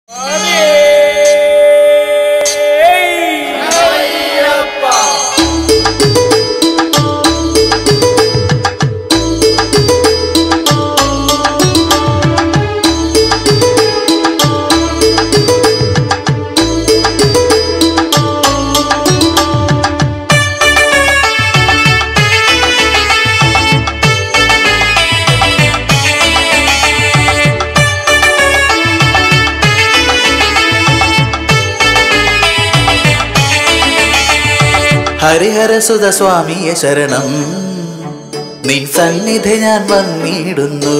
ഹരിഹരസുത സ്വാമിയെ ശരണം നിൻ സന്നിധി ഞാൻ വന്നിടുന്നു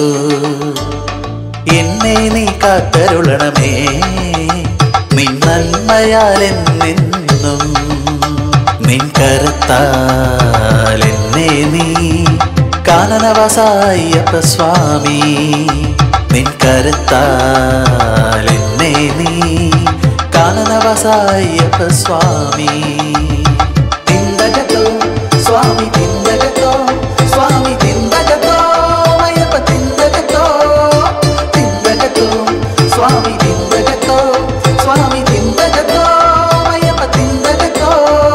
എന്നെ നീ കാത്തരുളണമേ നിൻ നന്മയാൽ എന്നെന്നും നിൻ കരത്താൽ എന്നെ നീ കാനനവാസായപ്പ സ്വാമി നിൻ കരത്താൽ എന്നെ നീ കാനനവാസായപ്പ സ്വാമി തിന്തകത്തോ സ്വാമി തിന്തകത്തോ സ്വാമി തിന്തകത്തോ അയ്യപ്പ തിന്തകത്തോ തിന്തകത്തോ സ്വാമി തിന്തകത്തോ സ്വാമി തിന്തകത്തോ അയ്യപ്പ തിന്തകത്തോ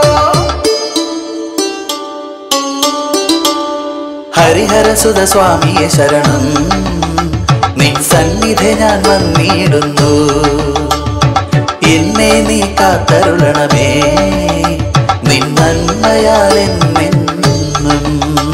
ഹരിഹരസുത സ്വാമിയെ ശരണം നിൻ സന്നിധി ഞാൻ വന്നിടുന്നു എന്നെ നീ കാത്തരുളണമേ നിൻ നന്മയാൽ എന്നെന്നും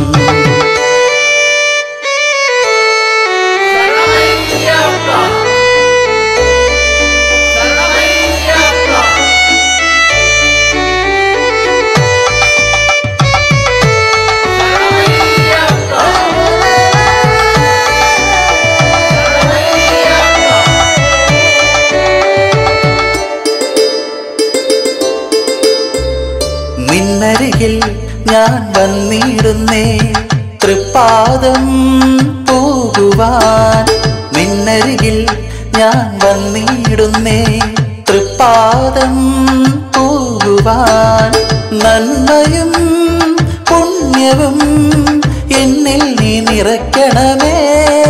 നിന്നരികിൽ ഞാൻ വന്നിടുന്നേ തൃപ്പാദം പോകുവാൻ നിന്നരികിൽ ഞാൻ വന്നിടുന്നേ തൃപ്പാദം പോകുവാൻ നന്മയും പുണ്യവും എന്നിൽ നീ നിറയ്ക്കണമേ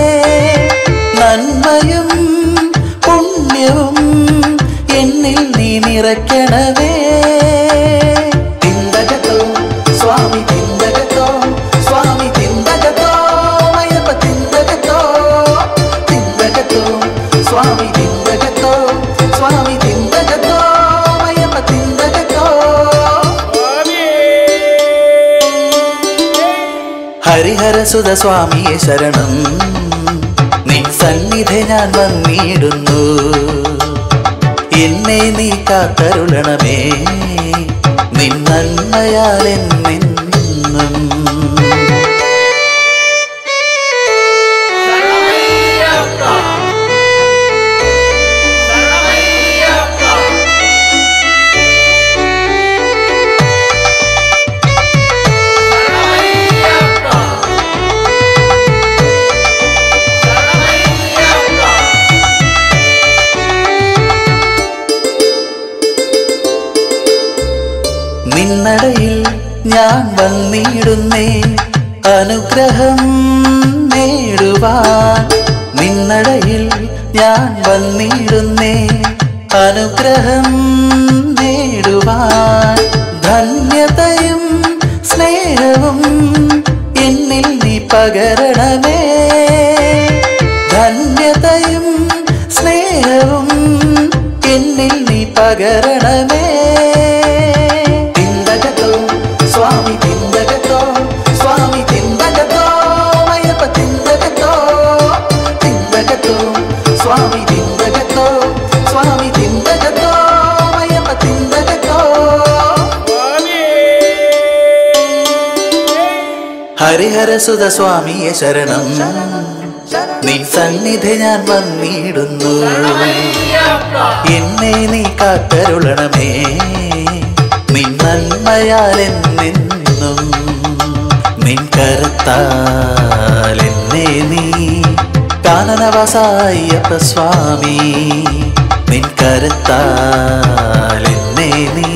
നന്മയും പുണ്യവും എന്നിൽ നീ നിറയ്ക്കണമേ തിന്തകത്തോ സ്വാമി തിന്തകത്തോ സ്വാമി തിന്തകത്തോ അയ്യപ്പ തിന്തകത്തോ തിന്തകത്തോ സ്വാമി തിന്തകത്തോ സ്വാമി തിന്തകത്തോ അയ്യപ്പ തിന്തകത്തോ ഹരിഹരസുത സ്വാമിയെ ശരണം നിൻ സന്നിധി ഞാൻ വന്നിടുന്നു എന്നെ നീ കാത്തരുളണമേ നിൻ നന്മയാൽ എന്നെന്നും നിന്നടയിൽ ഞാൻ വന്നിടുന്നേ അനുഗ്രഹം നേടുവാൻ നിന്നടയിൽ ഞാൻ വന്നിടുന്നേ അനുഗ്രഹം നേടുവാൻ ധന്യതയും സ്നേഹവും എന്നിൽ നീ പകരണമേ ധന്യതയും സ്നേഹവും എന്നിൽ നീ പകരണമേ തിന്തകത്തോ സ്വാമി തിന്തകത്തോ സ്വാമി തിന്തകത്തോ അയ്യപ്പ തിന്തകത്തോ തിന്തകത്തോ സ്വാമി തിന്തകത്തോ സ്വാമി തിന്തകത്തോ അയ്യപ്പ തിന്തകത്തോ ഹരിഹരസുത സ്വാമിയെ ശരണം നിൻ സന്നിധി ഞാൻ വന്നിടുന്നു എന്നെ നീ കാത്തരുളണമേ നിൻ നന്മയാൽ എന്നെന്നും നിൻ കരത്താൽ എന്നെ നീ കാനനവാസായപ്പ സ്വാമി നിൻ കരത്താൽ എന്നെ നീ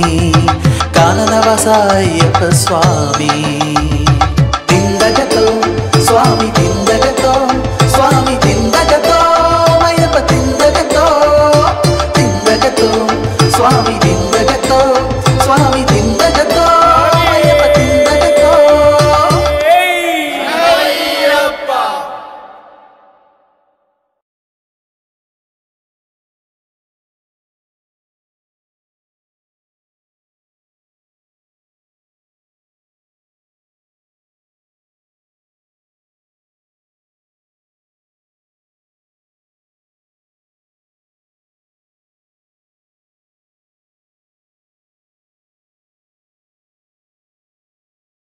കാനനവാസായപ്പ സ്വാമി തിന്തകത്തോ സ്വാമി തിന്തകത്തോ